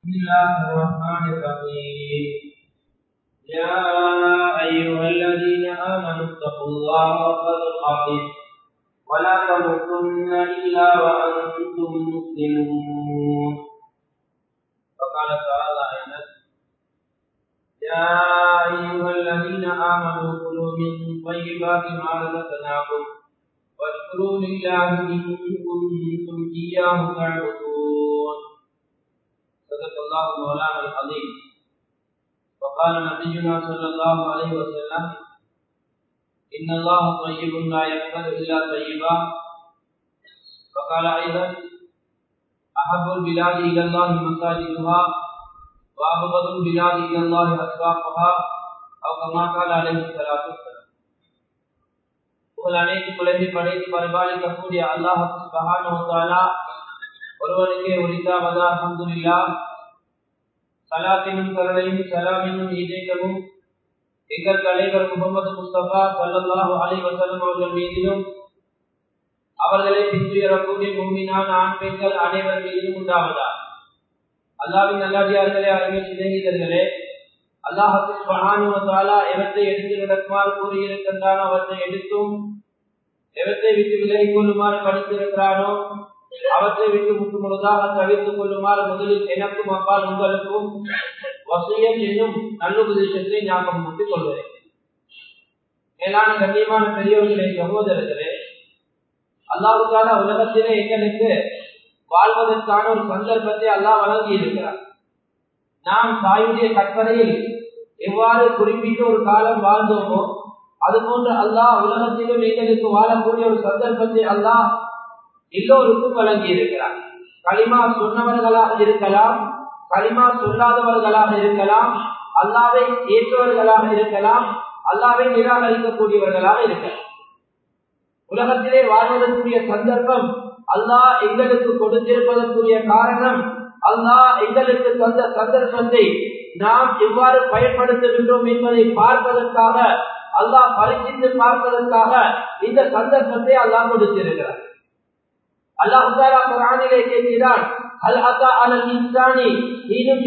بسم الله الرحمن الرحيم يا أيها الذين آمنوا اتقوا الله حق تقاته ولا تموتن إلا وأنتم مسلمون وقال تعالى أيضا يا أيها الذين آمنوا كلوا من طيبات ما رزقناكم واذكروا لله إن كنتم إياه تعبدون صدق الله مولانا العظيم وقال نبينا صلى الله عليه وسلم إن الله طيب لا يقبل إلا طيبا وقال أيضا أحب البلاد إلى الله مساجدها وأبغض البلاد إلى الله أسواقها أو كما قال عليه الصلاة والسلام உங்கள் அனைத்து குழந்தை படைத்து பரிபாலிக்கக்கூடிய அல்லாஹ் சுபஹானஹு ஒருவனுக்கே உரித்தாவதா அல்ஹம்துலில்லா சலாத்தினும் கருணையும் சலாமினும் ஈஜைகளும் எங்கள் தலைவர் முகமது முஸ்தபா சல்லல்லாஹு அலைஹி வஸல்லம் அவர்கள் மீதிலும் அவர்களை பின்துயரக்கூடிய முன்மினான் ஆண் பெண்கள் அனைவர் மீதிலும் உண்டாவதா அல்லாவின் நல்லாடியார்களே அருமை சிநேகிதர்களே அல்லாஹு சுபஹானுவத்தாலா எவற்றை எடுத்து நடக்குமாறு கூறியிருக்கின்றானோ அவற்றை எடுத்தும் எவற்றை விட்டு விலகிக் கொள்ளுமாறு படித்திருக்கிறானோ அவற்றை விட்டு முற்று முழுதாக தவிர்த்துக் கொள்ளுமாறு முதலில் எனக்கும் அப்பால் உங்களுக்கும் வசியம் என்னும் நல்லுபதேசத்தை ஞாபகம் விட்டுக் கொள்கிறேன் மேலான கண்ணியமான பெரியவர்களே சகோதரர்களே அல்லாவுக்கான உலகத்திலே எங்களுக்கு வாழ்வதற்கான ஒரு சந்தர்ப்பத்தை அல்லாஹ் வழங்கி இருக்கிறார் நாம் தாயுடைய கற்பனையில் எவ்வாறு குறிப்பிட்ட ஒரு காலம் வாழ்ந்தோமோ அதுபோன்று அல்லாஹ் உலகத்திலும் எங்களுக்கு வாழக்கூடிய ஒரு சந்தர்ப்பத்தை அல்லாஹ் எல்லோருக்கும் வழங்கி இருக்கிறார் களிமா சொன்னவர்களாக இருக்கலாம் களிமா சொல்லாதவர்களாக இருக்கலாம் அல்லாவை ஏற்றவர்களாக இருக்கலாம் அல்லாவை நிராகரிக்கக்கூடியவர்களாக இருக்கலாம் உலகத்திலே வாழ்வதற்குரிய சந்தர்ப்பம் அல்லாஹ் எங்களுக்கு கொடுத்திருப்பதற்குரிய காரணம் அல்லாஹ் எங்களுக்கு தந்த சந்தர்ப்பத்தை நாம் எவ்வாறு பயன்படுத்துகின்றோம் என்பதை பார்ப்பதற்காக அல்லாஹ் பரிசித்து பார்ப்பதற்காக இந்த சந்தர்ப்பத்தை அல்லாஹ் கொடுத்திருக்கிறார் அல்லாஹாலா குரானிலே கேட்கிறான் அல் அத்தா அலல் இன்சானி நீனும்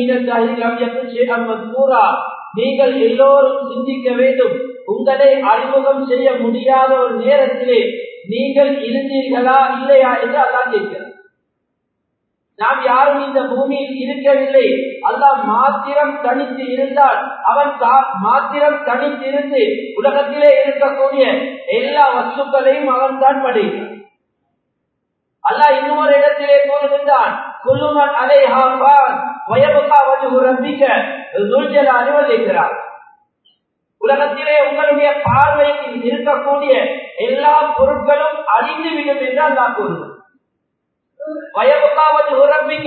கூறா நீங்கள் எல்லோரும் சிந்திக்க வேண்டும் உங்களை அறிமுகம் செய்ய முடியாத ஒரு நேரத்திலே நீங்கள் இருந்தீர்களா இல்லையா என்று அல்லாஹ் கேட்கிறார் நாம் யாரும் இந்த பூமியில் இருக்கவில்லை அல்லாஹ் மாத்திரம் தனித்து இருந்தால் அவன் மாத்திரம் தனித்து இருந்து உலகத்திலே இருக்கக்கூடிய எல்லா வஸ்துக்களையும் அவன் தான் படைக்கிறான் அல்லாஹ் இன்னொரு இடத்திலே கூறுகின்றான் குல்லுமன் அலைஹான் வயபுகா வஜு ரப்பிக்க துல்ஜல அனுமதிக்கிறார் உலகத்திலே உங்களுடைய பார்வைக்கு இருக்கக்கூடிய எல்லா பொருட்களும் அழிந்துவிடும் என்று அல்லாஹ் கூறுகிறார் வயபுகாவது உறப்பிக்க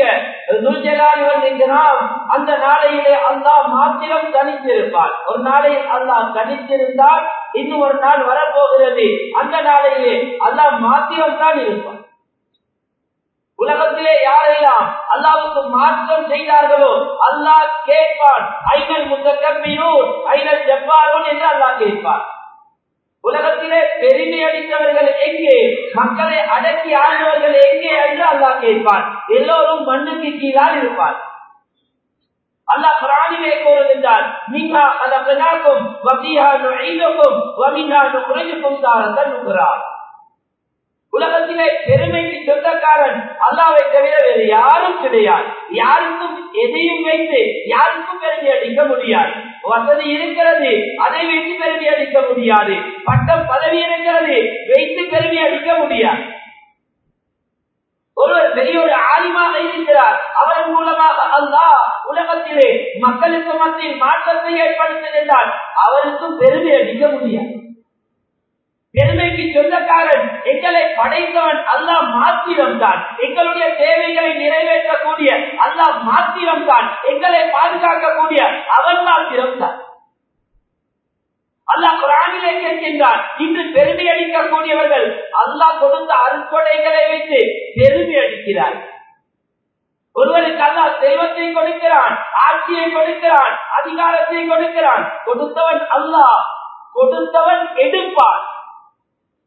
அந்த நாளையிலே அல்லாஹ் மாத்திரம் தனித்திருப்பார் ஒரு நாளையில் அல்லாஹ் தனித்திருந்தால் இன்னும் ஒரு நாள் வரப்போகிறது அந்த நாளையிலே அல்லாஹ் மாத்திரம் தான் இருப்பார் உலகத்திலே யாரெல்லாம் அல்லாவுக்கு மாற்றம் செய்தார்களோ அல்லாஹ் கேட்பான் ஐநல் முத்தக்கம்பினூர் ஐநல் ஜப்பாரோன் என்று அல்லாஹ் கேட்பான் உலகத்திலே பெருமை அடித்தவர்கள் எங்கே மக்களை அடக்கி ஆழ்ந்தவர்கள் எங்கே என்று அல்லாஹ் கேட்பார் எல்லோரும் மண்ணுக்கு கீழால் இருப்பார் அல்லாஹ் பிராணிலே கூறுகின்றார் மிகா அதற்கும் வபியா நுழைக்கும் வமிகா நுழைக்கும் சாரந்தன் நுகிறார் உலகத்திலே பெருமைக்கு சொந்தக்காரன் அல்லாவை தவிர வேறு யாரும் கிடையாது யாருக்கும் எதையும் வைத்து யாருக்கும் பெருமை அடிக்க முடியாது வசதி இருக்கிறது அதை வைத்து பெருமை அடிக்க முடியாது பட்டம் பதவி இருக்கிறது வைத்து பெருமை அடிக்க முடியாது ஒருவர் பெரிய ஒரு ஆலிமாக இருக்கிறார் அவன் மூலமாக அல்லாஹ் உலகத்திலே மக்களுக்கு மத்தியில் மாற்றத்தை ஏற்படுத்துகின்றால் அவருக்கும் பெருமை அடிக்க முடியாது பெருமைக்கு சொந்தக்காரன் எங்களை படைத்தவன் அல்லாஹ் மாத்திரம் தான் எங்களுடைய தேவைகளை நிறைவேற்றக்கூடிய அல்லாஹ் மாத்திரம் தான் எங்களை பாதுகாக்கக்கூடிய அவன் மாத்திரம் தான் அல்லாஹ் குரானிலே கேட்கின்றான் இன்று பெருமை அடிக்கக்கூடியவர்கள் அல்லாஹ் கொடுத்த அருட்கொடைகளை வைத்து பெருமை அடிக்கிறார் ஒருவருக்கு அல்லாஹ் செல்வத்தை கொடுக்கிறான் ஆட்சியை கொடுக்கிறான் அதிகாரத்தை கொடுக்கிறான் கொடுத்தவன் அல்லாஹ் கொடுத்தவன் எடுப்பான்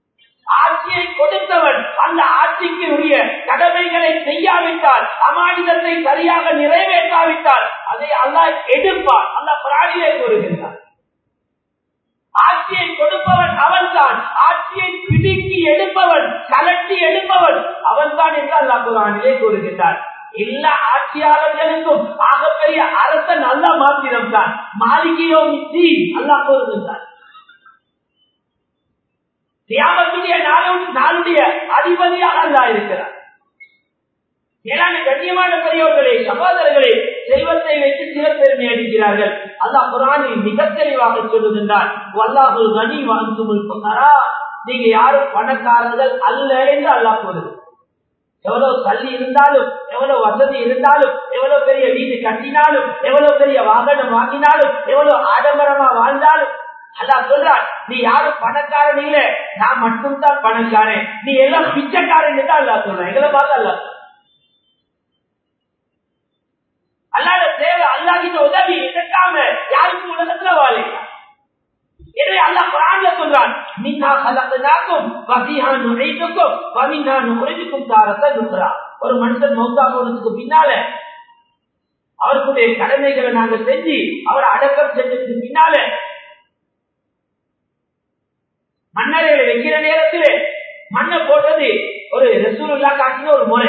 ஆட்சியை கொடுத்தவன் அந்த ஆட்சிக்கு உரிய கடமைகளை செய்யாவிட்டால் அமானிதத்தை சரியாக நிறைவேற்றாவிட்டால் அதை அல்லாஹ் எடுப்பான் அந்த பிராணியை கூறுகின்றான் ஆட்சியை கொடுப்பவன் அவன்தான் ஆட்சியை பிடுக்கி எடுப்பவன் கலட்டி எடுப்பவன் அவன்தான் என்று அல்லா குரானிலே கூறுகின்றார் எல்லா ஆட்சியாளர்களுக்கும் ஆகப்பெரிய அரசன் அல்ல மாத்திரம்தான் மாளிகையோ மிச்சி அல்லா கூறுகின்றார் தியாகத்துடைய நாளுடைய அதிபதியாக அல்லா இருக்கிறார் ஏழாண்டு கண்ணியமான பெரியவர்களே சகோதரர்களே செல்வத்தை வைத்து சிலர் பெருமை அடிக்கிறார்கள் அல்லாஹ் குரானில் மிக தெளிவாக சொல்லுகின்றார் வல்லாஹுல் கனி வாங்குமுல் புகாரா நீங்க யாரும் பணக்காரர்கள் அல்ல என்று அல்லாஹ் கூறுது எவ்வளவு தள்ளி இருந்தாலும் எவ்வளவு வசதி இருந்தாலும் எவ்வளவு பெரிய வீடு கட்டினாலும் எவ்வளவு பெரிய வாகனம் வாங்கினாலும் எவ்வளவு ஆடம்பரமா வாழ்ந்தாலும் அல்லா சொல்றான் நீ யாரும் பணக்காரன் இல்ல நான் மட்டும்தான் பணக்காரன் நீ எல்லாம் பிச்சைக்காரன் தான் அல்லா சொல்றேன் எங்களை பார்த்து அல்லா அல்லாத தேவை அல்லாஹிட்ட உதவி எதற்காம யாருக்கும் உலகத்துல வாழ எனவே அல்லாஹ் குரான்ல சொல்றான் மின்னா கலக்கனாக்கும் வசிஹா நுழைத்துக்கும் வமின்னா நுழைத்துக்கும் தாரத்தை நுக்கிறா ஒரு மனுஷன் மௌத்தா போனதுக்கு பின்னால அவருக்குடைய கடமைகளை நாங்க செஞ்சு அவர் அடக்கம் செஞ்சதுக்கு பின்னால மன்னரையில வைக்கிற நேரத்தில் மண்ணை போட்டது ஒரு ரசூலுல்லா காட்டின ஒரு முறை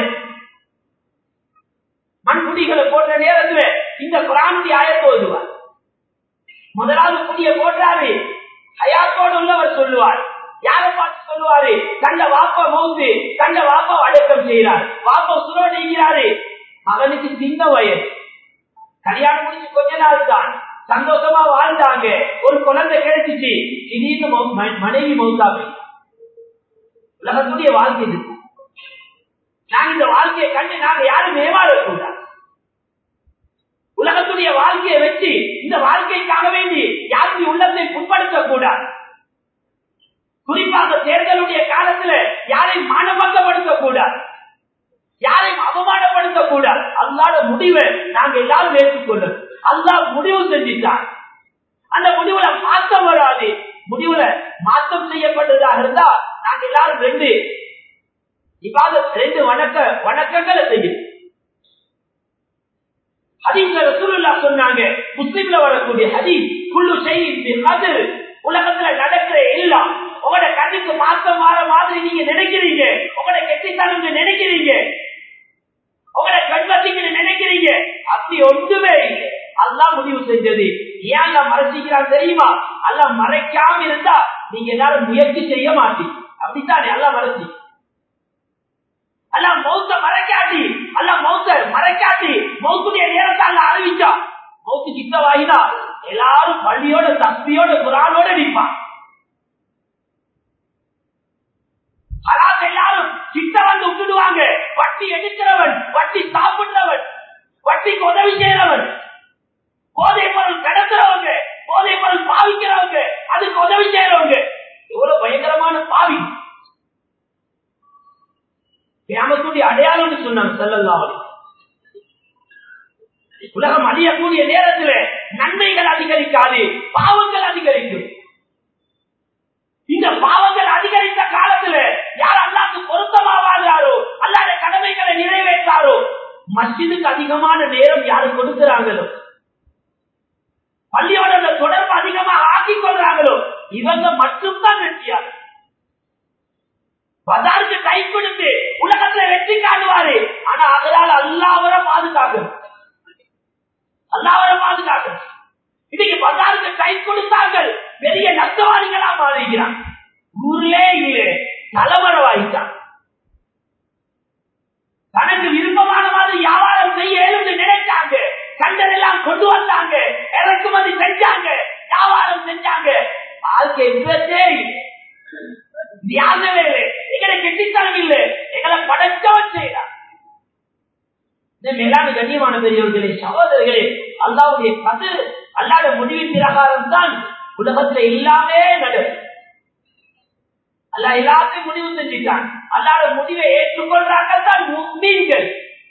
மண்குடிகளை போட்ட நேரத்துல இந்த பிராந்தி ஆயத்தை ஓதுவார் முதலாவது குடிய போட்டாரு ஹயாத்தோடு உள்ளவர் சொல்லுவார் யாரை பார்த்து சொல்லுவாரு கண்ட வாப்ப மௌந்து கண்ட வாப்பா அடக்கம் செய்கிறார் வாப்ப சுர நெய்கிறாரு மகனுக்கு சின்ன வயது கல்யாணம் முடிச்சு கொஞ்ச நாள் தான் சந்தோஷமா வாழ்ந்தாங்க ஒரு குழந்தை கிடைச்சிச்சு திடீர்னு மனைவி மௌத்தாவை உலகத்துடைய வாழ்க்கை இது நாங்க இந்த வாழ்க்கையை கண்டு நாங்க யாரும் ஏமாறக்கூடாது உலகத்துடைய வாழ்க்கையை வச்சு இந்த வாழ்க்கைக்காக வேண்டி யாருடைய உள்ளத்தை புண்படுத்த கூடாது குறிப்பாக தேர்தலுடைய காலத்துல யாரையும் மானபங்கப்படுத்த கூடாது யாரையும் அவமானப்படுத்த கூடாது அல்லாத முடிவை நாங்க எல்லாரும் ஏற்றுக்கொள்ளும் அல்லா முடிவு செஞ்சிட்டான் அந்த முடிவுல மாற்றம் வராது முடிவுல மாற்றம் செய்யப்பட்டதாக இருந்தா நாங்க எல்லாரும் ரெண்டு இவ்வாறு ரெண்டு வணக்க வணக்கங்களை செய்யும் ஹதீஸ்ல ரசூலுல்லா சொன்னாங்க முஸ்லிம்ல வரக்கூடிய ஹதீஸ் குள்ளு செய்யும் கதிர் உலகத்துல நடக்கிற எல்லாம் உங்களோட கண்ணுக்கு மாற்றம் மாற மாதிரி நீங்க நினைக்கிறீங்க உங்களோட கெட்டித்தனம் நினைக்கிறீங்க உங்களோட கண்வத்திக்கு நினைக்கிறீங்க அப்படி ஒன்றுமே இல்லை அல்லாஹ் முடிவு செஞ்சது ஏன் அல்ல மறைச்சிக்கிறான் தெரியுமா அல்ல மறைக்காம இருந்தா நீங்க எல்லாரும் முயற்சி செய்ய மாட்டீங்க அப்படித்தானே அல்ல மறைச்சி அல்ல மௌத்த மறைக்காட்டி அல்ல மௌத்த மறைக்காட்டி மௌத்துடைய நேரத்தை அல்ல அறிவிச்சா மௌத்து சித்தவாயினா எல்லாரும் பள்ளியோட தஸ்தியோட குரானோட நிற்பான் அதாவது எல்லாரும் சித்த வந்து விட்டுடுவாங்க வட்டி எடுக்கிறவன் வட்டி சாப்பிடுறவன் வட்டிக்கு உதவி செய்யறவன் போதை பொருள் கடத்துறவங்க போதை பொருள் பாவிக்கிறவங்க அதுக்கு உதவி செய்யறவங்க எவ்வளவு பயங்கரமான பாவி கிராமத்துடைய அடையாளம்னு சொன்னாங்க செல்லல்லாம் உலகம் அழியக்கூடிய நேரத்தில் நன்மைகள் அதிகரிக்காது பாவங்கள் அதிகரிக்கும் இந்த பாவங்கள் அதிகரித்த காலத்துல யார் அல்லாக்கு பொருத்தமா வாழ்றாரோ அல்லாத கடமைகளை நிறைவேற்றாரோ மஸ்ஜிதுக்கு அதிகமான நேரம் யாரு கொடுக்கிறாங்களோ பள்ளியோட அந்த தொடர்பு அதிகமாக ஆக்கிக் கொள்றாங்களோ இவங்க மட்டும்தான் வெற்றியார் பஜாருக்கு கை கொடுத்து உலகத்துல வெற்றி காணுவாரு ஆனா அதனால அல்லாவரை பாதுகாக்கணும் அல்லாவரை பாதுகாக்கணும் இன்னைக்கு பஜாருக்கு கை கொடுத்தார்கள் பெரிய நஷ்டவாதிகளா மாறுகிறான் ஊர்லே இல்லை தலைமறைவாயிட்டான் தனக்கு விருப்பமான மாதிரி வியாபாரம் செய்ய எழுந்து நினைச்சாங்க கண்டதெல்லாம் கொண்டு வந்தாங்க இறக்குமதி செஞ்சாங்க வியாபாரம் செஞ்சாங்க வாழ்க்கை இன்ட்ரெஸ்டே தியானமே இல்லை எங்களை கெட்டித்தனம் இல்லை எங்களை படைச்சவன் செய்யறான் மேலான கண்ணியமான பெரியவர்களே சகோதரர்களே அல்லாவுடைய கது அல்லாத முடிவின் பிரகாரம் தான் உலகத்துல எல்லாமே நடக்கும் அல்ல எல்லாத்தையும் முடிவு செஞ்சுட்டான் அல்லாத முடிவை ஏற்றுக்கொள்றாங்க தான் மீன்கள்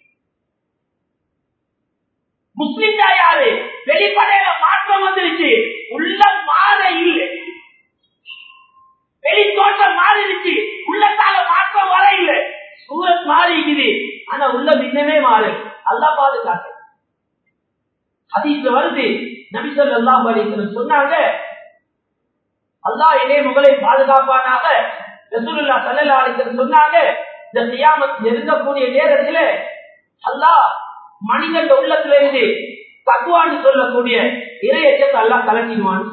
முஸ்லிம் தான் யாரு வெளிப்படையில மாற்றம் வந்துருச்சு உள்ள மாற இல்லை வெளி தோட்டம் மாறிடுச்சு உள்ளத்தால மாற்றம் வர இல்லை சூரத் மாறிக்குது ஆனா உள்ள இன்னமே மாறு அல்லா பாதுகாத்து ஹதீஸ்ல வருது நபிசல் அல்லா அலிஸ்லம் சொன்னாங்க அல்லாஹ் இதே முகலை பாதுகாப்பானாக ரசூலுல்லா சல்லல்லா அலிஸ்லம் சொன்னாங்க இந்த சியாமத் நெருங்கக்கூடிய நேரத்தில் அல்லாஹ் மனிதன் உள்ளத்திலிருந்து தக்குவான்னு சொல்லக்கூடிய இறையச்சத்தை அல்லாஹ் கலட்டிடுவான்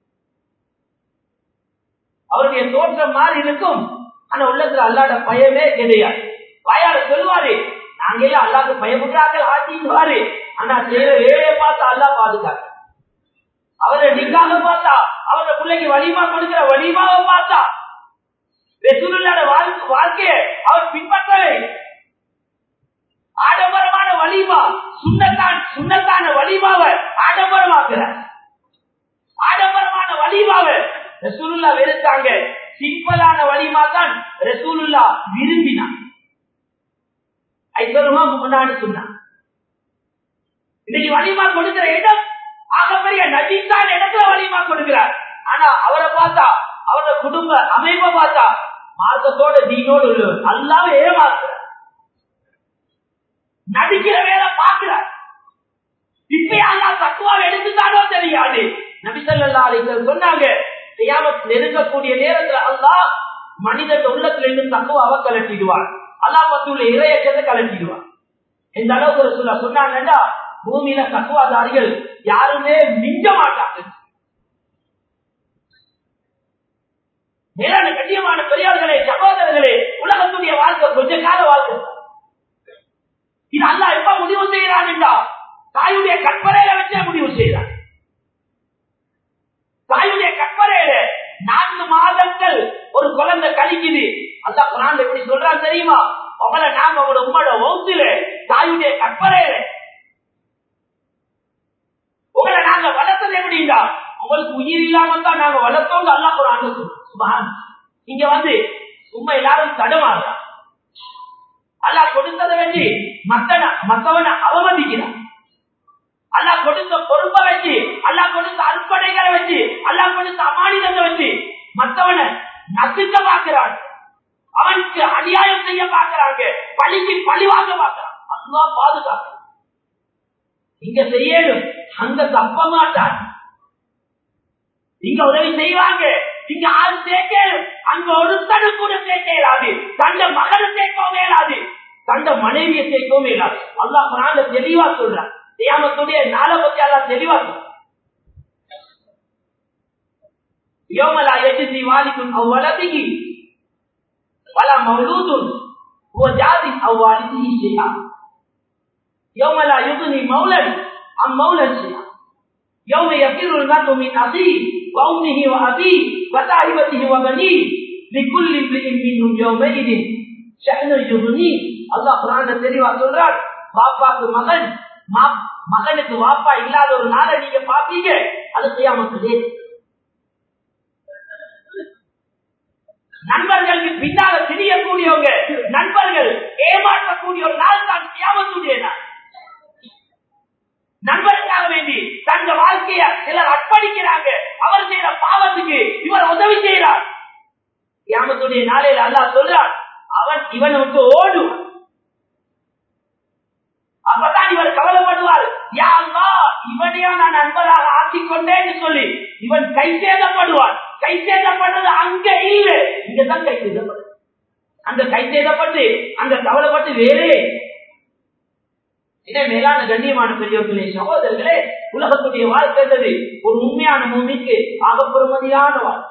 அவருடைய தோற்றம் மாறி இருக்கும் ஆனா உள்ளத்துல அல்லாட பயமே கிடையாது வாயால சொல்லுவாரு நாங்க எல்லாம் அல்லாக்கு பயப்படுறாங்க ஆட்டிடுவாரு ஆனா செய்யற வேலையை பார்த்தா அல்லா பாதுகாக்க அவரை நிக்காக பார்த்தா அவரோட பிள்ளைக்கு வலிமா கொடுக்கிற வலிமாவை பார்த்தா வெசுருளாட வாழ்க்கையை அவர் பின்பற்றவே ஆடம்பரமான வலிமா சுண்ணத்தான் சுண்ணத்தான வலிமாவை ஆடம்பரமாக்குறார் ஆடம்பரமான வலிமாவை ரசூலுல்லா வெறுத்தாங்க சிம்பிளான வலிமா தான் ரசூலுல்லா விரும்பினான் ஐஸ்வரமா முன்னாடி சொன்னான் இன்னைக்கு வலிமா கொடுக்கிற இடம் ஆகப்பெரிய நஜித்தான் இடத்துல வலிமா கொடுக்கிறார் ஆனா அவரை பார்த்தா அவரோட குடும்ப அமைப்பை பார்த்தா மார்க்கத்தோட தீனோடு உள்ளவர் அல்லாம ஏமாத்துறார் நடிக்கிற வேலை பார்க்கிறார் இப்ப அல்லா தக்குவாவை எடுத்துட்டானோ தெரியாது நபிசல்லா அலிசல் சொன்னாங்க தியாமத் நெருங்கக்கூடிய நேரத்துல அல்லா மனிதன் உள்ளத்துல இருந்து தக்குவாவை கலட்டிடுவார் அல்லா பத்துள்ள இறையச்சத்தை கலட்டிடுவார் இந்த அளவுக்கு சொல்ல சொன்னாங்கன்னா பூமியில தக்குவாதாரிகள் யாருமே மிஞ்ச மாட்டாங்க மேலான கண்ணியமான பெரியார்களே சகோதரர்களே உலகத்துடைய வாழ்க்கை கொஞ்ச கால வாழ்க்கை இது அல்லா எப்ப முடிவு செய்யறான் என்றா தாயுடைய கற்பனையில வச்சே முடிவு செய்யறான் தாயுடைய கற்பனையில நான்கு மாதங்கள் ஒரு குழந்தை கழிக்குது அந்த குரான் எப்படி சொல்றான் தெரியுமா உங்களை நாங்க உங்களோட உங்களோட வகுத்துல தாயுடைய கற்பனையில உங்களை நாங்க வளர்த்தது எப்படின்னா உங்களுக்கு உயிர் இல்லாம தான் நாங்க வளர்த்தோம் அல்லா குரான் சுபான் இங்க வந்து சும்மா எல்லாரும் தடுமாறுறான் அல்லா கொடுத்ததை வச்சு மத்தன மத்தவனை அவமதிக்கிறான் அல்லா கொடுத்த பொறுப்பை வச்சு அல்லா கொடுத்த அற்படைகளை வச்சு அல்லா கொடுத்த அமானிதத்தை வச்சு மத்தவனை நசுக்க பார்க்கிறான் அவனுக்கு அநியாயம் செய்ய பார்க்கிறாங்க பழிக்கு பழி வாங்க பார்க்கிறான் அல்லா பாதுகாக்க இங்க செய்யணும் அங்க தப்ப மாட்டான் இங்க உதவி செய்வாங்க இங்க ஆள் சேர்க்க அங்க ஒருத்தனு கூட சேர்க்க இயலாது தந்த மகனை சேர்க்கவும் இயலாது தந்த மனைவியை சேர்க்கவும் இயலாது அல்லா குரான்ல தெளிவா சொல்றான் தியாமத்துடைய நாளை பத்தி அல்லா தெளிவா யோமலா எஜிசி வாலிக்கும் அவ்வளதிக்கு பல மௌலூதுன் ஓ ஜாதி அவ்வாலிதி செய்யா யோமலா யுகுனி மௌலன் அம் மௌலன் செய்யா يوم يفر المرء من أخيه وأمه وأبيه وصاحبته وبنيه لكل امرئ منهم يومئذ شأن يغنيه அல்லாஹ் குரான் தெளிவா சொல்றான் பாப்பாக்கு மகன் மகனுக்கு வாப்பா இல்லாத ஒரு நாளை நீங்க பாப்பீங்க அது செய்யாமத்து நண்பர்களுக்கு பின்னால திரியக்கூடியவங்க நண்பர்கள் ஏமாற்றக்கூடிய ஒரு நாள் தான் செய்யாமத்துடைய நாள் நண்பருக்காக வேண்டி தங்க வாழ்க்கைய சிலர் அர்ப்பணிக்கிறாங்க அவர் செய்யற பாவத்துக்கு இவர் உதவி செய்யறார் கியாமத்துடைய நாளையில் அல்லாஹ் சொல்றார் அவன் இவனை விட்டு ஓடும் அப்பதான் இவர் கவலைப்படுவார் யாருலா இவனையா நான் நண்பராக ஆக்கிக் கொண்டேன்னு சொல்லி இவன் கை சேதப்படுவான் கை சேதப்படுறது அங்க இல்ல இங்கதான் கை சேதப்படுது அந்த கை சேதப்பட்டு அந்த கவலைப்பட்டு வேறே இதே மேலான கண்ணியமான பெரியவர்களே சகோதரர்களே உலகத்துடைய வாழ்க்கைன்றது ஒரு உண்மையான பூமிக்கு ஆக பெருமதியான வாழ்க்கை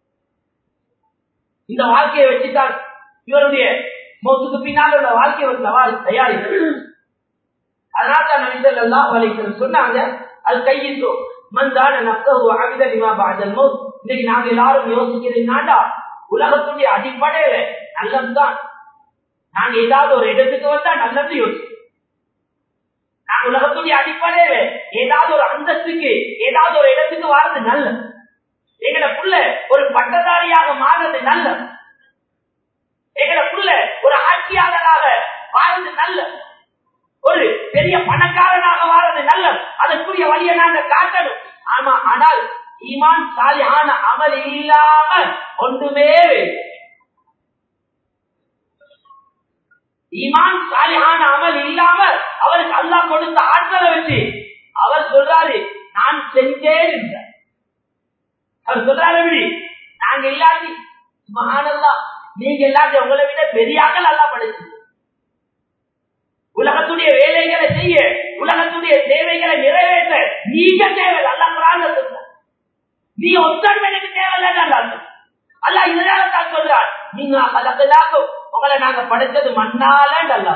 இந்த வாழ்க்கையை வச்சுதான் இவருடைய மௌத்துக்கு பின்னால் உள்ள வாழ்க்கையை ஒரு சவால் தயாரிப்பு அதனால தான் நபிகள் எல்லாம் வலைக்கிறது சொன்னாங்க அது கையிட்டோ மந்தான நப்தகு அவித லிமா பாஜல் மௌத் இன்னைக்கு நாங்க எல்லாரும் யோசிக்கிறீங்கன்னாடா உலகத்துடைய அடிப்படையில நல்லதுதான் நாங்க ஏதாவது ஒரு இடத்துக்கு வந்தா நல்லது யோசிக்கிறோம் நான் உலகத்துடைய அடிப்படையில ஏதாவது ஒரு அந்தஸ்துக்கு ஏதாவது ஒரு இடத்துக்கு வாழ்றது நல்ல எங்கட புள்ள ஒரு பட்டதாரியாக மாறுறது நல்ல எங்கட புள்ள ஒரு ஆட்சியாளராக வாழ்றது நல்ல ஒரு பெரிய பணக்காரனாக வாழ்றது நல்ல அதற்குரிய வழியை நாங்க காட்டணும் ஆமா ஆனால் ஈமான் சாலியான அமல் இல்லாம ஒன்றுமே வேறு. ஈமான் சாலியான அமல் இல்லாம அவருக்கு அல்லாஹ் கொடுத்த ஆற்றலை வச்சு அவர் சொல்றாரு நான் செஞ்சேன் என்றார். அவர் சொல்றாரு எப்படி நாங்க இல்லாட்டி மகானல்லா நீங்க இல்லாட்டி உங்களை விட பெரியாக்கள் நல்லா படிச்சு உலகத்துடைய வேலைகளை செய்ய உலகத்துடைய தேவைகளை நிறைவேற்ற நீங்க தேவை அல்ல குரான் சொல்ற நீ ஒத்தரும் எனக்கு தேவையில்லை அல்ல இதனால தான் சொல்றார் நீங்க கலக்கலாக்கும் உங்களை நாங்க படைச்சது மண்ணால அல்ல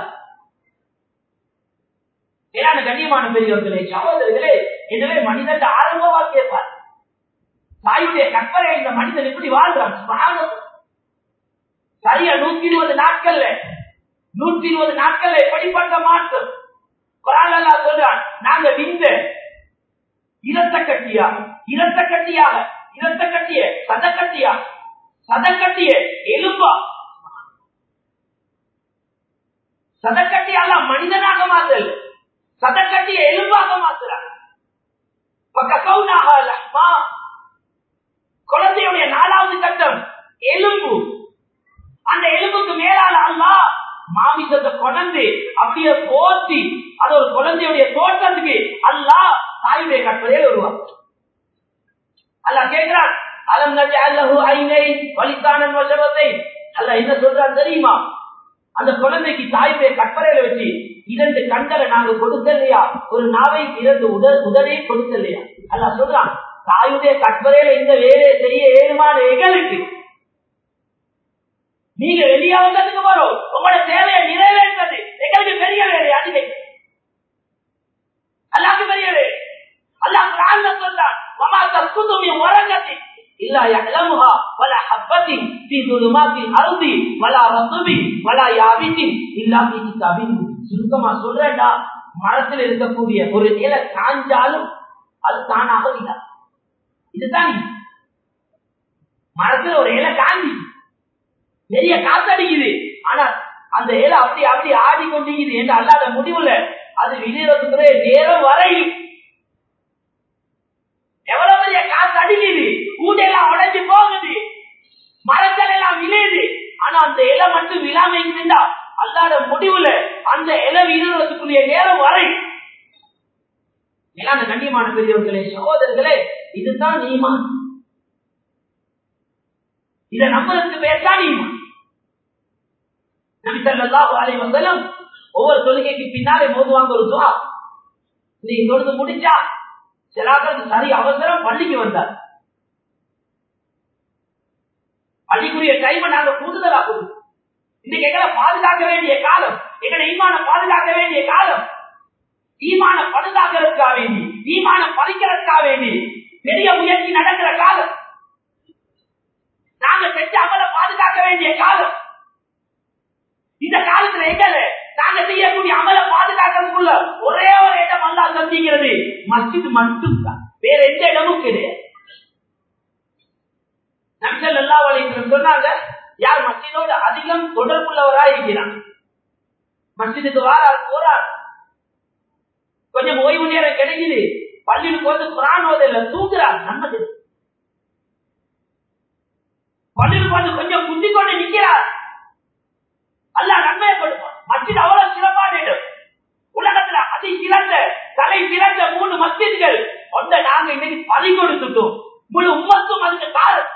ஏன்னா கண்ணியமான பெரியவர்களே சகோதரர்களே எனவே மனிதன் ஆரம்பமா கேட்பார் தாயுடைய கற்பனை இந்த மனிதன் எப்படி வாழ்றான் சுபஹானல்லாஹ். சரியா நூத்தி இருபது நாட்கள்ல நூத்தி இருபது நாட்கள்ல எப்படிப்பட்ட மாற்றம் குரான் அல்லாஹ் சொல்றான் நாங்க விந்த இரத்த கட்டியா இரத்த கட்டியாக இரத்த கட்டிய சதக்கட்டியா சதக்கட்டிய எலும்பா சதக்கட்டியால மனிதனாக மாத்தல் சதக்கட்டிய எலும்பாக மாத்துறான் பக்கவுனாக லஹ்மா குழந்தையுடைய நாலாவது கட்டம் எலும்பு அந்த எலும்புக்கு மேலால அல்லா மாமிசத்தை கொண்டு அப்படியே போத்தி அது ஒரு குழந்தையுடைய தோற்றத்துக்கு அல்லா தாயுடைய கற்பனையில் வருவார் அல்ல கேட்கிறான் அலம் நஜி அல்லஹு ஐனை வலித்தானன் வசவத்தை அல்ல என்ன சொல்றான் தெரியுமா அந்த குழந்தைக்கு தாயுடைய கற்பனையில வச்சு இரண்டு கண்களை நாங்க கொடுக்கலையா ஒரு நாவை இரண்டு உடல் உடனே கொடுக்கலையா அல்ல சொல்றான் தாயுடைய கற்பனையில இந்த வேலையை செய்ய ஏழுமான எங்களுக்கு நீங்க வெளியே வந்ததுக்கு வரும் உங்களோட தேவையை நிறைவேற்றது எங்களுக்கு பெரிய வேலை அதிகை அல்லாக்கு பெரிய வேலை அல்லாஹ் குரான்ல சொல்றான் வமா தஸ்குது மின் வரகத்தி இல்லா யஅலமுஹா வலா ஹப்பத்தின் ஃபீ ظُلُمَاتِ الْأَرْضِ வலா ரத்பின் வலா யாபித்தின் இல்லா ஃபீ கிதாபின் சுருக்கமா சொல்றேன்டா மரத்தில் இருக்கக்கூடிய ஒரு இலை காஞ்சாலும் அது தானாக இல்லை இதுதான் இது. மரத்துல ஒரு இலை காஞ்சி பெரிய காத்தடிக்குது ஆனா அந்த இலை அப்படி அப்படி ஆடி கொண்டிருக்குது என்று அல்லாத முடிவுல அது விழுறதுக்குற நேரம் வரையில் எவ்வளவு பெரிய காத்து அடிக்குது கூடையெல்லாம் உடைஞ்சு போகுது மரங்கள் எல்லாம் விழுது ஆனா அந்த இலை மட்டும் விழாம இருந்தா அல்லாத முடிவுல அந்த இலை விழுறதுக்குரிய நேரம் வரை மேலான கண்ணியமான பெரியவர்களே சகோதரர்களே இதுதான் நீமான் இதை நம்பருக்கு பேசா நீமான் நபி ஸல்லல்லாஹு அலைஹி வஸல்லம் ஒவ்வொரு தொழுகைக்கு பின்னாலே மோதுவாங்க ஒரு துவா நீ தொழுது முடிச்சா சிலாக்களுக்கு சரி அவசரம் பள்ளிக்கு வந்தார் பள்ளிக்குரிய டைமை நாங்க கூடுதலா கொடுக்கும் இன்னைக்கு எங்களை பாதுகாக்க வேண்டிய காலம் எங்களை ஈமான பாதுகாக்க வேண்டிய காலம் ஈமான பழுதாக்கிறதுக்காக வேண்டி ஈமான பறிக்கிறதுக்காக வேண்டி பெரிய முயற்சி நடக்கிற காலம் நாங்க செஞ்ச அமலை பாதுகாக்க வேண்டிய காலம் இந்த காலத்துல எங்கல நாங்க செய்யக்கூடிய அமலை பாதுகாக்கிறதுக்குள்ள ஒரே ஒரு இடம் அல்லா சந்திக்கிறது மஸ்ஜித் மட்டும் தான் வேற எந்த இடமும் கிடையாது நம்சல் எல்லா வழிகளும் சொன்னாங்க யார் மஸ்ஜிதோட அதிகம் தொடர்புள்ளவரா இருக்கிறான் மஸ்ஜிதுக்கு வாரார் போறார் கொஞ்சம் ஓய்வு நேரம் கிடைக்குது பள்ளிக்கு வந்து குரான் ஓதல தூங்குறார் நன்மது பள்ளிக்கு வந்து கொஞ்சம் குந்தி கொண்டு நிற்கிறார் அல்ல நன்மையை கொடுப்பான் மஸ்ஜித் அவ்வளவு சிறப்பான இடம் உலகத்துல அதி சிறந்த தலை சிறந்த மூணு மஸ்ஜித்கள் ஒன்றை நாங்க இன்னைக்கு பறி கொடுத்துட்டோம் முழு உம்மத்தும் அதுக்கு காரணம்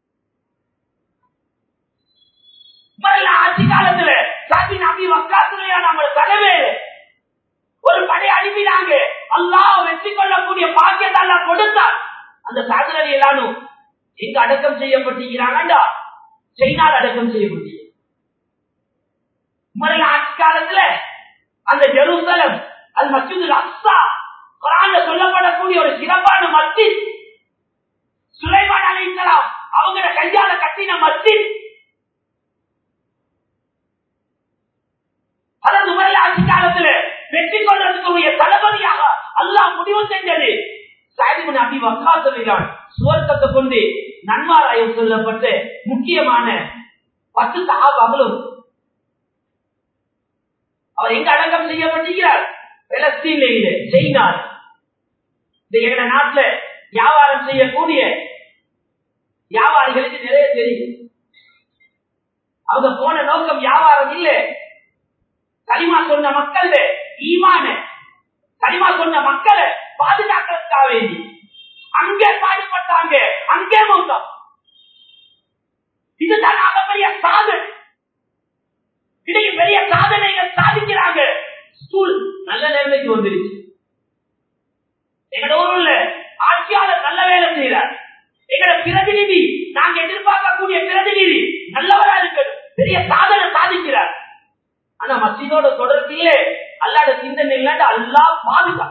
முதல்ல ஆட்சி காலத்துல சாமி நம்பி வக்காத்துலையா நம்ம தலைவர் ஒரு படை அனுப்பினாங்க அல்லாஹ் வெற்றி கொள்ளக்கூடிய பாக்கியத்தை எல்லாம் கொடுத்தார் அந்த சாதனை எல்லாரும் எங்க அடக்கம் செய்யப்பட்டிருக்கிறாங்கடா சைனால அடக்கம் செய்யப்பட்டு முதல்ல ஆட்சி காலத்துல அந்த ஜெருசலம் அது மஸ்ஜிது அக்ஸா குரான்ல சொல்லப்படக்கூடிய ஒரு சிறப்பான மஸ்ஜித் சுலைமான் அலைஹிஸ்ஸலாம் அவங்களோட கையால கட்டின மஸ்ஜித் அதற்கு முதல்ல ஆட்சி காலத்துல வெற்றி கொள்றதுக்குரிய தளபதியாக அல்லாஹ் முடிவு செஞ்சது சாயிபின் அபி வக்கா சொல்கிறான் சுவர்க்கத்தை கொண்டு நன்மாராயம் சொல்லப்பட்ட முக்கியமான பத்து சகாபாக்களும் அவர் எங்க அடக்கம் செய்யப்பட்டிருக்கிறார் பெலஸ்தீன்ல இல்லை சைனா இந்த எங்க நாட்டுல வியாபாரம் செய்யக்கூடிய வியாபாரிகளுக்கு நிறைய தெரியும் அவங்க போன நோக்கம் வியாபாரம் இல்ல களிமா சொன்ன மக்கள் ஈமான களிமா சொன்ன மக்களை பாதுகாக்கிறதுக்காக வேண்டி அங்கே பாடுபட்டாங்க அங்கே மௌத்தம் இதுதான் பெரிய சாதனை இடையே பெரிய சாதனைகள் சாதிக்கிறாங்க ஸ்கூல் நல்ல நிலைமைக்கு வந்துருச்சு எங்கட ஊர்ல ஆட்சியாளர் நல்ல வேலை செய்யறார் எங்கட பிரதிநிதி நாங்க எதிர்பார்க்கக்கூடிய பிரதிநிதி நல்லவரா இருக்கணும் பெரிய சாதனை சாதிக்கிறார் ஆனா மசிதோட தொடர்பிலே அல்லாட சிந்தனை இல்லாத அல்லா பாதுகா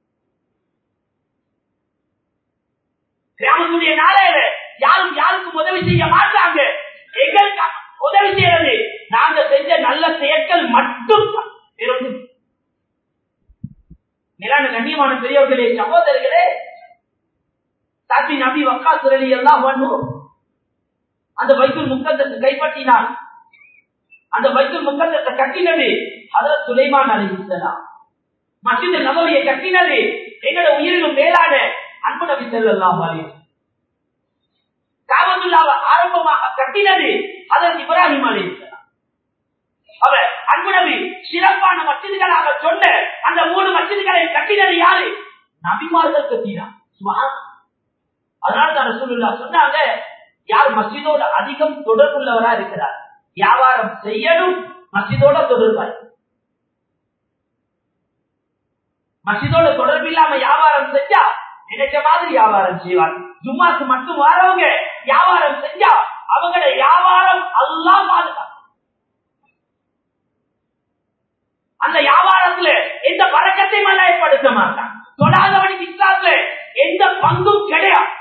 கிராமத்துடைய நாளையில யாரும் யாருக்கும் உதவி செய்ய மாட்டாங்க எங்களுக்கு உதவி செய்யறது நாங்க செஞ்ச நல்ல செயற்கள் மட்டும் மேலான கண்ணியமான பெரியவர்களே சகோதரர்களே சாத்தி நபி வக்கா சுரலி எல்லாம் பண்ணும் அந்த வைத்தூர் முக்கந்தத்தை கைப்பற்றினான் அந்த வைத்தூர் முக்கந்தத்தை கட்டினது அதில் சுலைமான் அலிசலாம் மசித நபவியை கட்டினது எங்களோட உயிரிலும் மேலான அன்பு நபி செல்லாம் காபத்துல்லாவை ஆரம்பமாக கட்டினது அதற்கு இப்ராஹிம் அலிசலாம் அவர் அன்பு நபி சிறப்பான மசிதிகளாக சொன்ன அந்த மூணு மசிதிகளை கட்டினது யாரு நபிமார்கள் கட்டினார் அதனால தான் ரசூலுல்லா சொன்னாங்க யார் மசிதோட அதிகம் தொடர்புள்ளவரா இருக்கிறார் வியாபாரம் செய்யணும் மசிதோட தொடர்பாய் மசிதோட தொடர்பு இல்லாம வியாபாரம் செஞ்சா நினைச்ச மாதிரி வியாபாரம் செய்வார் ஜும்மாக்கு மட்டும் வரவங்க வியாபாரம் செஞ்சா அவங்களோட வியாபாரம் எல்லாம் பாதுகாக்கும் அந்த வியாபாரத்துல எந்த பழக்கத்தையும் அல்ல ஏற்படுத்த மாட்டான் தொடாதவனுக்கு இஸ்லாத்துல எந்த பங்கும் கிடையாது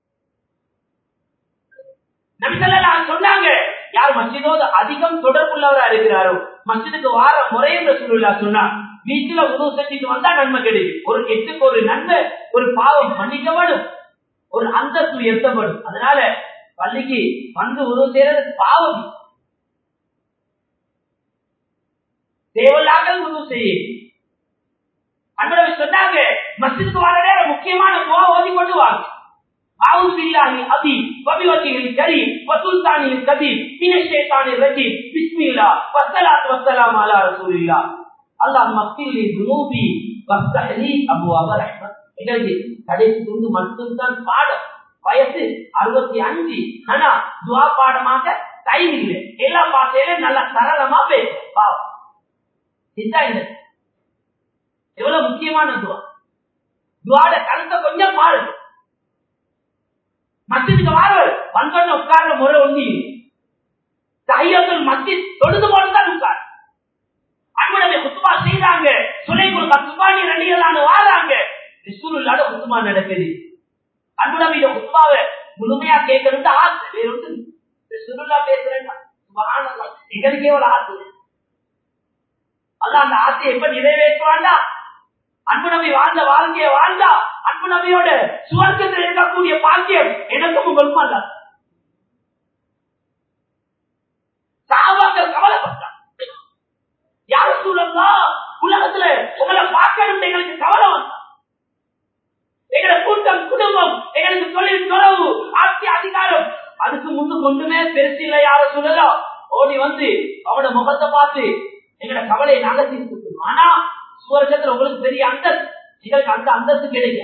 நபிசல்லா சொன்னாங்க யார் மஸ்ஜிதோடு அதிகம் தொடர்புள்ளவரா இருக்கிறாரோ மஸ்ஜிதுக்கு வார முறை என்று சொல்லுல்லா சொன்னா வீட்டுல உதவு செஞ்சுட்டு வந்தா நன்மை கிடைக்கும் ஒரு எட்டுக்கு ஒரு நன்மை ஒரு பாவம் மன்னிக்கப்படும் ஒரு அந்தஸ்து உயர்த்தப்படும் அதனால பள்ளிக்கு வந்து உதவு செய்யறது பாவம் தேவையில்லாத உதவு செய்யும் அன்பரவி சொன்னாங்க மஸ்ஜிதுக்கு வர நேரம் முக்கியமான துவா ஓதி கொண்டு வாங்க أعوذ بالله العظيم وبوجهه الكريم وسلطانه القديم من الشيطان الرجيم بسم الله والصلاة والسلام على رسول الله اللهم اغفر لي ذنوبي وافتح لي أبواب رحمة எங்களுக்கு கடைசி துண்டு மட்டும்தான் பாடம் வயசு அறுபத்தி அஞ்சு ஆனா துவா பாடமாக டைம் இல்லை எல்லா பாட்டையிலும் நல்லா சரளமா பேசும் பாவம் இதுதான் இந்த எவ்வளவு முக்கியமான துவா துவாட கருத்தை கொஞ்சம் பாருங்க மஸ்ஜிதுக்கு வாரவர் வந்தோன்னு உட்கார்ற முறை ஒண்ணு தையத்தில் மஸ்ஜித் தொழுது போட்டுதான் உட்கார் அன்புடைய குத்துமா செய்யறாங்க சுலைக்குள் கத்துமானி ரணிகளான வாராங்க ரிசூலுல்லாட குத்துமா நடக்குது அன்புடைய குத்துமாவை முழுமையா கேட்கறது ஆசை வேற ஒன்று ரிசூலுல்லா பேசுறேன் எங்களுக்கு எவ்வளவு ஆசை அல்ல அந்த ஆசையை எப்ப நிறைவேற்றுவாண்டா அன்பு நபி வாழ்ந்த வாழ்க்கையை வாழ்ந்தா அன்பு நபியோட சுவர்க்கத்தில் இருக்கக்கூடிய பாக்கியம் எனக்கும் உங்களுக்கும் அல்ல சாபாக்கள் கவலைப்பட்டான் யார சூழல்லா உலகத்துல உங்களை பார்க்கணும் எங்களுக்கு கவலை வந்தா எங்களை கூட்டம் குடும்பம் எங்களுக்கு தொழில் தொலைவு ஆட்சி அதிகாரம் அதுக்கு முன்னு கொண்டுமே பெருசு இல்லை யார சூழலோ ஓடி வந்து அவனோட முகத்தை பார்த்து எங்களோட கவலையை நாங்க தீர்த்து ஆனா சுவர்க்கத்துல உங்களுக்கு பெரிய அந்தஸ்து எங்களுக்கு அந்த அந்தஸ்து கிடைக்க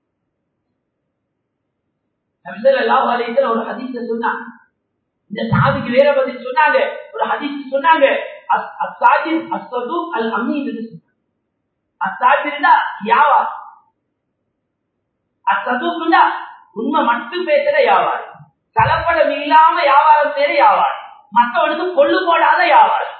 ஒரு ஹதீஸ சொன்னாங்க இந்த சாதிக்கு வேற பதில் சொன்னாங்க ஒரு ஹதீஸ் சொன்னாங்க அசாஜிர் அஸ்வது அல் அமீன் அசாஜிர்னா யாவா அசதுக்குண்டா உண்மை மட்டும் பேசுற வியாபாரம் கலப்படம் இல்லாம வியாபாரம் செய்யற வியாபாரம் மற்றவனுக்கு கொள்ளு போடாத வியாபாரம்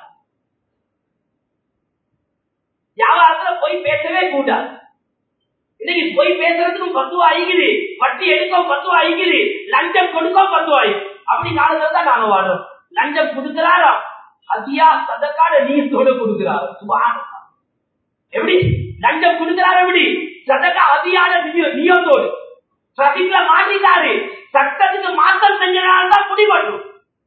வியாபாரத்துல போய் பேசவே கூடாது இன்னைக்கு போய் பேசுறதுக்கும் பத்துவா ஆகிக்குது வட்டி எடுக்க பத்துவா ஆகிக்குது லஞ்சம் கொடுக்க பத்துவா அப்படி காலத்துல தான் நாங்க வாழறோம் லஞ்சம் கொடுக்கிறாரா அதியா சதக்காட நீயத்தோட கொடுக்கிறாரு சுபான எப்படி லஞ்சம் கொடுக்கிறாரு எப்படி சதக்கா அதியான நீயத்தோடு டிராபிக்ல மாட்டிட்டாரு சட்டத்துக்கு மாற்றம் செஞ்சனால்தான் முடிவட்டும்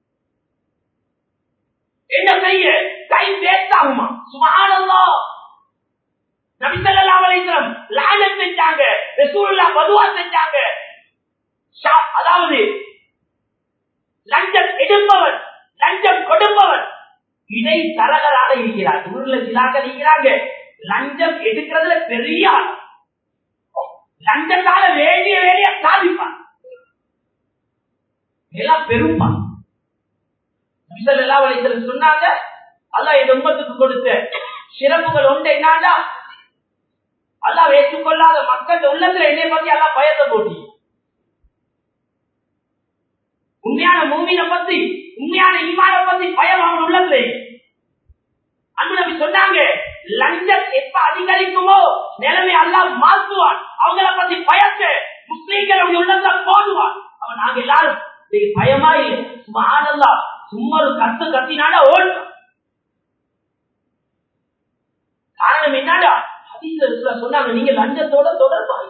என்ன செய்ய டைம் வேஸ்ட் ஆகுமா சுமானல்லா நபிசல்லாம் லாஜம் செஞ்சாங்க செஞ்சாங்க ரசூலுல்லா பதுவா செஞ்சாங்க ஷா- அதாவது லஞ்சம் எடுப்பவன் லஞ்சம் கொடுப்பவன் இடை தரகராக இருக்கிறார் ஊர்ல சிலாக்கள் இருக்கிறாங்க லஞ்சம் எடுக்கிறதுல பெரிய ஆள். லஞ்சத்தால வேண்டிய வேலையை சாதிப்பான் எல்லாம் பெருமா எல்லா வழிகளும் சொன்னாங்க அல்லாஹ் இந்த உம்மத்துக்கு கொடுத்த சிறப்புகள் ஒன்று என்னன்னா அல்லாஹ் ஏற்றுக்கொள்ளாத மக்கள் உள்ளத்துல என்னை பத்தி எல்லாம் பயத்தை போட்டி உண்மையான மூவினை பத்தி உண்மையான ஈமான பத்தி பயம் அவன் உள்ளத்துல அன்பு நபி சொன்னாங்க லஞ்சம் எப்ப அதிகரிக்குமோ நிலைமை அல்லாஹ் மாற்றுவான் அவங்கள பத்தி பயத்தை முஸ்லீம்கள் அப்படி உள்ளத்துல போடுவான் அவன் நாங்க எல்லாரும் இன்னைக்கு பயமா இல்லை சும்மா சும்மா ஒரு கத்து கத்தினால ஓடும் காரணம் என்னடா ஹதீஸ்ல சொன்னாங்க நீங்க லஞ்சத்தோட தொடர்பாய்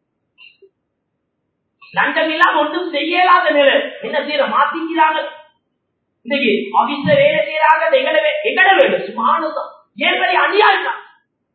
லஞ்சம் இல்லாம ஒன்றும் செய்யலாத நிலை என்ன செய்யற மாத்திக்கிறாங்க இன்னைக்கு ஆபீஸ்ல வேலை செய்யறாங்க எங்கட வே- எங்கட வேலை சுமானதம் ஏற்படி அநியாயம் தான்.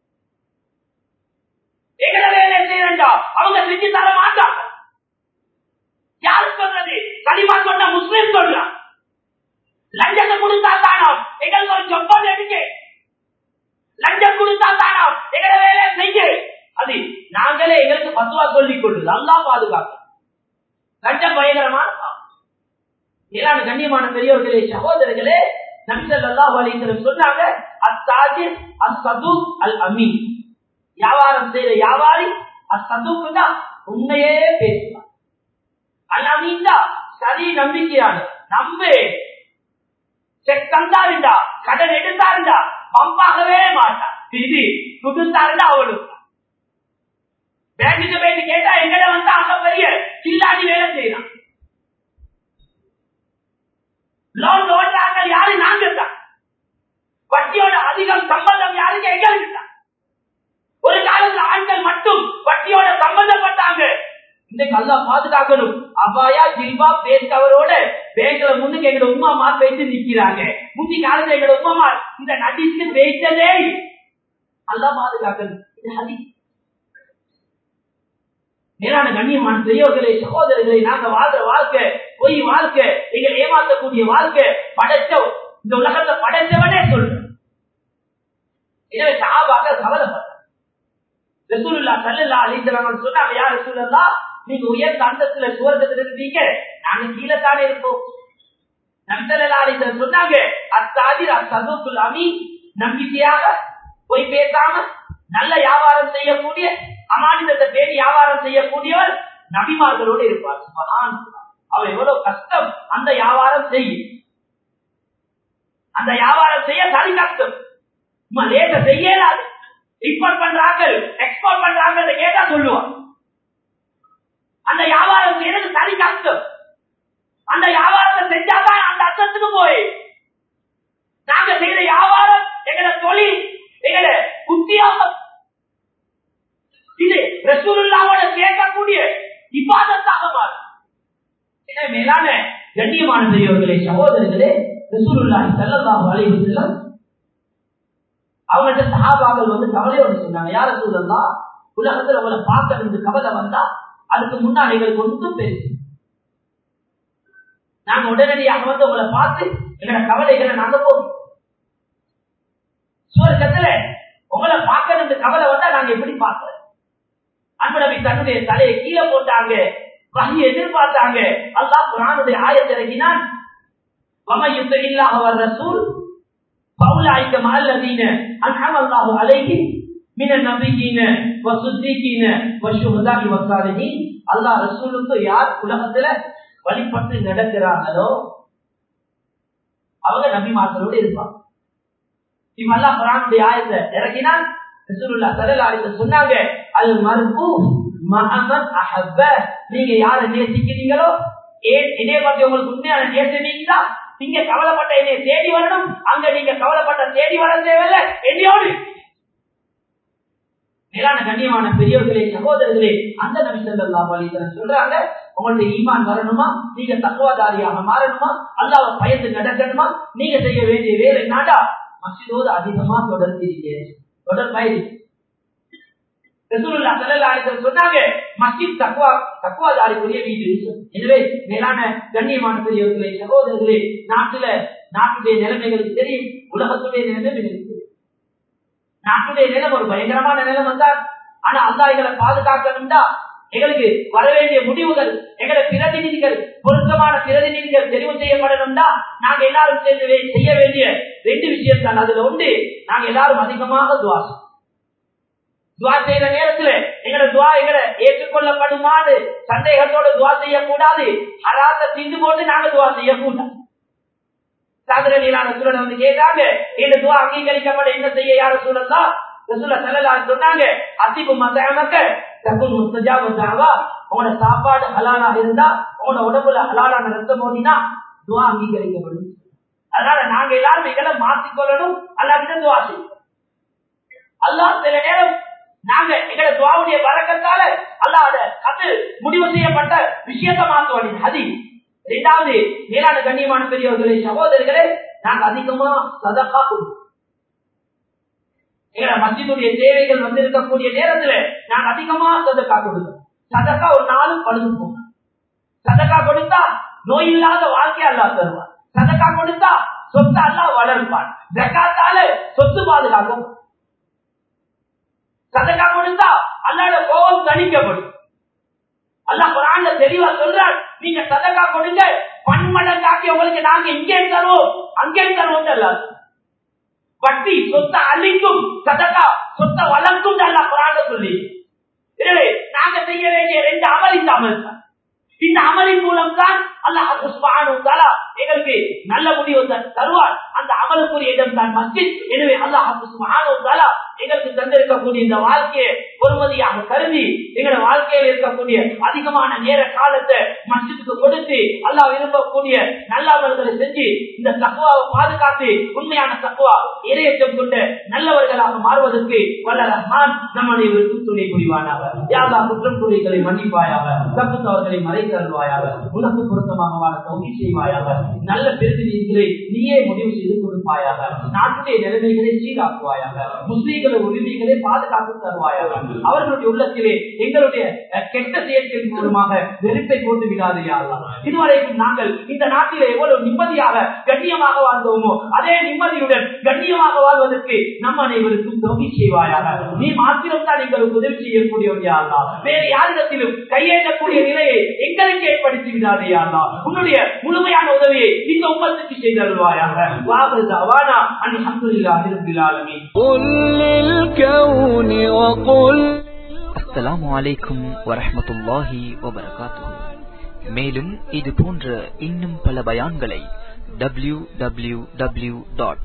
எங்கட வேலை செய்யறா அவங்க செஞ்சு தர மாட்டாங்க யாரு சொல்றது களிமா சொன்ன முஸ்லிம் சொல்றான் லஞ்சத்தை கொடுத்தா தானோ எங்களுக்கு ஒரு சொப்பல் எடுக்க லஞ்சம் கொடுத்தா தானோ எங்கட வேலையை செய்ய அது நாங்களே எங்களுக்கு பத்துவா சொல்லிக் கொள்ளுது அல்லா பாதுகாக்க லஞ்சம் பயங்கரமான பாவம். மேலான கண்ணியமான பெரியவர்களே சகோதரர்களே நபிசல்லாஹு அலைஹி சொன்னாங்க அத்தாஜிர் அஸ்ஸதுக் அல் அமீன் வியாபாரம் செய்யற வியாபாரி அஸ்ஸதுக் தான் உண்மையே பேசுவார் அல் அமீன் தான் சரி நம்பிக்கையான நம்பு செக் தந்தாருண்டா கடன் எடுத்தாருண்டா பம்பாகவே மாட்டான் இது கொடுத்தாருண்டா அவளுக்கு பேங்குக்கு போயிட்டு கேட்டா எங்கட வந்தா அங்க பெரிய கில்லாடி வேலை செய்யலாம் லோன் ஓடுறாங்க யாரு நாங்க தான் வட்டியோட அதிகம் சம்பந்தம் யாருக்கு எங்களுக்கு தான் ஒரு காலத்துல ஆண்கள் மட்டும் வட்டியோட சம்பந்தப்பட்டாங்க இன்னைக்கு நல்லா பாதுகாக்கணும் அபாயா ஜில்பா பேஸ்கவரோட பேங்க்ல முன்னுக்கு எங்க உமா மா பேசி நிக்கிறாங்க முந்தி காலத்துல எங்க உமா மா இந்த நடிச்சு பேசதே நல்லா பாதுகாக்கணும் இது ஹதீஸ் மேலான கண்ணியமான பெரியவர்களே சகோதரர்களை நாங்க வாழ்ற வாழ்க்கை பொய் வாழ்க்கை நீங்கள் ஏமாற்றக்கூடிய வாழ்க்கை படைச்ச இந்த உலகத்தை படைச்சவனே சொல்லு எனவே சாபாக கவலைப்பட்ட ரசூலுல்லா சல்லல்லா அலிசலாம் சொன்னாங்க யார் ரசூலுல்லா நீங்க உயர்ந்த அந்தத்துல சுவர்க்கத்துல இருந்தீங்க நாங்க கீழே தானே இருப்போம் நம்சல்லா அலிசலம் சொன்னாங்க அத்தாதிர் அசதுக்குல் அமி நம்பிக்கையாக பொய் பேசாம நல்ல வியாபாரம் செய்யக்கூடிய அமானிதத்தை பேணி வியாபாரம் செய்யக்கூடியவர் நபிமார்களோடு இருப்பார் சுபஹான் அவர் எவ்வளவு கஷ்டம் அந்த வியாபாரம் செய்யும் அந்த வியாபாரம் செய்ய சரி கஷ்டம் சும்மா லேட்ட செய்யலாது இம்போர்ட் பண்றாங்க எக்ஸ்போர்ட் பண்றாங்க கேட்டா சொல்லுவான் அந்த வியாபாரம் செய்யறது சரி கஷ்டம் அந்த வியாபாரத்தை செஞ்சாதான் அந்த அர்த்தத்துக்கு போய் நாங்க செய்யற வியாபாரம் எங்கட தொழில் எங்கட உத்தியோகம் இது ரசூலுல்லாவோட கேட்கக்கூடிய இபாதத்தாக மாறும் எனவே மேலான கண்ணியமான பெரியவர்களே சகோதரர்களே ரசூலுல்லாஹி ஸல்லல்லாஹு அலைஹி வஸல்லம் அவங்கள்ட்ட சஹாபாக்கள் வந்து கவலையோடு சொன்னாங்க யார சூழல்லாம் உலகத்துல உங்களை பார்க்க வேண்டிய கவலை வந்தா அதுக்கு முன்னால் எங்களுக்கு ஒன்றும் பெருசு நாங்க உடனடியாக வந்து உங்களை பார்த்து எங்களோட கவலைகளை நாங்க போகும் சுவர்க்கத்துல உங்களை பார்க்கறது கவலை வந்தா நாங்க எப்படி பார்க்கறது அன்பு நபி தன்னுடைய தலையை கீழே போட்டாங்க வகி எதிர்பார்த்தாங்க அல்லாஹ் குரானுடைய ஆயத்தை இறங்கினான் وَمَن يُطِعِ اللَّهَ وَالرَّسُولَ فَأُولَٰئِكَ مَعَ الَّذِينَ أَنْعَمَ اللَّهُ عَلَيْهِمْ مِنَ النَّبِيِّينَ وَالصِّدِّيقِينَ وَالشُّهَدَاءِ وَالصَّالِحِينَ அல்லாஹ் ரசூலுக்கு யார் உலகத்துல வழிபட்டு நடக்கிறாங்களோ அவங்க நபிமார்களோடு இருப்பாங்க இப்ப அல்லாஹ் குரானுடைய ஆயத்தை இறக்கினால் ரசூலுல்லாஹ் ஸல்லல்லாஹு அலைஹி வஸல்லம் சொன்னாங்க அல் மர்ஹூ மஅமன் அஹப்ப நீங்க யாரை நேசிக்கிறீங்களோ ஏன் இதே பத்தி உங்களுக்கு உண்மையான நேசம் நீங்களா நீங்க கவலைப்பட்ட என்னைய தேடி வரணும் அங்க நீங்க கவலைப்பட்ட தேடி வர தேவையில்ல என்னையோடு மேலான கண்ணியமான பெரியவர்களே சகோதரர்களே அந்த நபி ஸல்லல்லாஹு அலைஹி வஸல்லம் சொல்றாங்க உங்களுடைய ஈமான் வரணுமா நீங்க தக்குவாதாரியாக மாறணுமா அல்லாஹ்வை பயந்து நடக்கணுமா நீங்க செய்ய வேண்டிய வேலை என்னடா மசிதோடு அதிகமா தொடர்ந்தீங்க தொடர் பயிர் ரசூலுல்லாஹி ஸல்லல்லாஹு அலைஹி வஸல்லம் சொன்னாங்க மஸ்ஜித் தக்வா தக்வாதாரிக்குரிய வீடு எனவே மேலான கண்ணியமான பெரியவர்களே சகோதரர்களே நாட்டுல நாட்டுடைய நிலைமைகளுக்கு தெரியும் உலகத்துடைய நிலைமைகளுக்கு தெரியும் நாட்டுடைய நிலம் ஒரு பயங்கரமான நிலம் வந்தால் ஆனா அல்லா எங்களை பாதுகாக்கணும்டா எங்களுக்கு வர வேண்டிய முடிவுகள் எங்களை பிரதிநிதிகள் பொருத்தமான பிரதிநிதிகள் தெரிவு செய்யப்படணும்டா நாங்க எல்லாரும் சேர்ந்து வே- செய்ய வேண்டிய ரெண்டு விஷயம் தான் அதுல உண்டு நாங்க எல்லாரும் அதிகமாக துவாசம் துவா செய்யற நேரத்துல எங்கட துவா எங்கட ஏற்றுக்கொள்ளப்படுமாறு சந்தேகத்தோட துவா செய்யக்கூடாது ஹராத்த திண்டு போட்டு நாங்க துவா செய்யக்கூடாது சாகர நீலான சூழலை வந்து கேட்டாங்க இந்த துவா அங்கீகரிக்கப்பட என்ன செய்ய யார சூழல்லா ரசூல செல்லலாம் சொன்னாங்க அசிபு மதமக்க தகுன் முஸ்தஜாப தாவா உங்களோட சாப்பாடு ஹலாலாக இருந்தா உங்களோட உடம்புல ஹலாலான ரத்தம் ஓடினா துவா அங்கீகரிக்கப்படும் அதனால நாங்க எல்லாரும் எங்களை மாற்றிக்கொள்ளணும் அல்லாவிட துவா செய்யணும் அல்லாஹ் சில நேரம் நாங்க எங்களை துவாவுடைய வரக்கத்தால அல்லாத அது முடிவு செய்யப்பட்ட விஷயத்தை மாற்றுவாங்க அது இரண்டாவது மேலான கண்ணியமான பெரியவர்களே சகோதரர்களே நாங்க அதிகமா சதக்கா கொடுப்போம் எங்களை மஸ்ஜிதுடைய தேவைகள் வந்திருக்கக்கூடிய நேரத்துல நாங்க அதிகமா சதக்கா கொடுப்போம் சதக்கா ஒரு நாளும் பழுது போகும் சதக்கா கொடுத்தா நோய் இல்லாத வாழ்க்கை அல்லாஹ் தருவார் சதக்கா கொடுத்தா சொத்து அல்லாஹ் வளர்ப்பான் ஜக்காத்தால சொத்து பாதுகாக்கும் சதக்கா கொடுத்தா அல்லாட கோபம் தணிக்கப்படும் அல்லாஹ் குரான்ல தெளிவா சொல்றார் நீங்க சதக்கா கொடுங்க பன்மடங்காக்கி உங்களுக்கு நாங்க இங்கே தருவோம் அங்கே தருவோம் அல்லாஹ் வட்டி சொத்தை அழிக்கும் சதக்கா சொத்தை வளர்க்கும் அல்லாஹ் குரான்ல சொல்லி எனவே நாங்க செய்ய வேண்டிய ரெண்டு அமல் இந்த அமல் தான் இந்த அமலின் மூலம் தான் அல்லாஹ் சுப்ஹானஹு வ தஆலா எங்களுக்கு நல்ல முடிவு த- தருவார் அந்த அமலுக்குரிய இடம் தான் மஸ்ஜித் எனவே அல்லாஹ் சுப்ஹானஹு வ தஆலா எங்களுக்கு தந்திருக்கக்கூடிய இந்த வாழ்க்கையை பொறுமதியாக கருதி எங்களோட வாழ்க்கையில் இருக்கக்கூடிய அதிகமான நேர காலத்தை மஸ்ஜிதுக்கு கொடுத்து அல்லாஹ் விரும்பக்கூடிய நல்ல அமல்களை செஞ்சு இந்த தக்குவாவை பாதுகாத்து உண்மையான தக்குவா இரையற்றம் கொண்ட நல்லவர்களாக மாறுவதற்கு வல்ல ரஹ்மான் நம் அனைவருக்கும் துணை புரிவானாக யாரா குற்றம் குறைகளை மன்னிப்பாயாக தப்பு தவறுகளை மறைத்தருவாயாக உனக்கு பொருத்தமாக வாழ தௌகி செய்வாயாக நல்ல பிரதிநிதிகளை நீயே முடிவு செய்து கொடுப்பாயாக நாட்டுடைய நிலைமைகளை சீராக்குவாயாக முஸ்லீம்கள உரிமைகளை பாதுகாத்து தருவாயாக அவர்களுடைய உள்ளத்திலே எங்களுடைய அஹ், கெட்ட செயற்கையின் மூலமாக வெறுப்பை போட்டு விடாதையாக இதுவரைக்கும் நாங்கள் இந்த நாட்டிலே எவ்வளவு நிம்மதியாக கண்ணியமாக வாழ்ந்தோமோ அதே நிம்மதியுடன் கண்ணியமாக வாழ்வதற்கு நம் அனைவருக்கும் தொகை செய்வாயாக நீ மாத்திரம் தான் எங்களுக்கு உதவி செய்யக்கூடியவர்களா வேறு யாரிடத்திலும் கையேற்றக்கூடிய நிலையை எங்களுக்கு ஏற்படுத்தி விடாதையாளா உன்னுடைய முழுமையான உதவியை இந்த உம்மத்துக்கு செய்தருவாயாக வாபது அவானா அல்ஹம்துலில்லாஹி ரப்பில் ஆலமீன் قل للكون وقل அஸ்ஸலாமு அலைக்கும் வரஹ்மத்துல்லாஹி வபரகாத்துஹு மேலும் இது போன்ற இன்னும் பல பயான்களை டபிள்யூ டபிள்யூ டபிள்யூ டாட்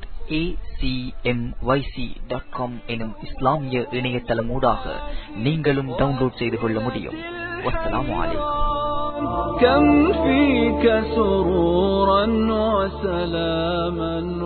எனும் இஸ்லாமிய இணையதளமூடாக நீங்களும் டவுன்லோட் செய்து கொள்ள முடியும் வஸ்ஸலாமு அலைக்கும் كم فيك سرورا وسلاما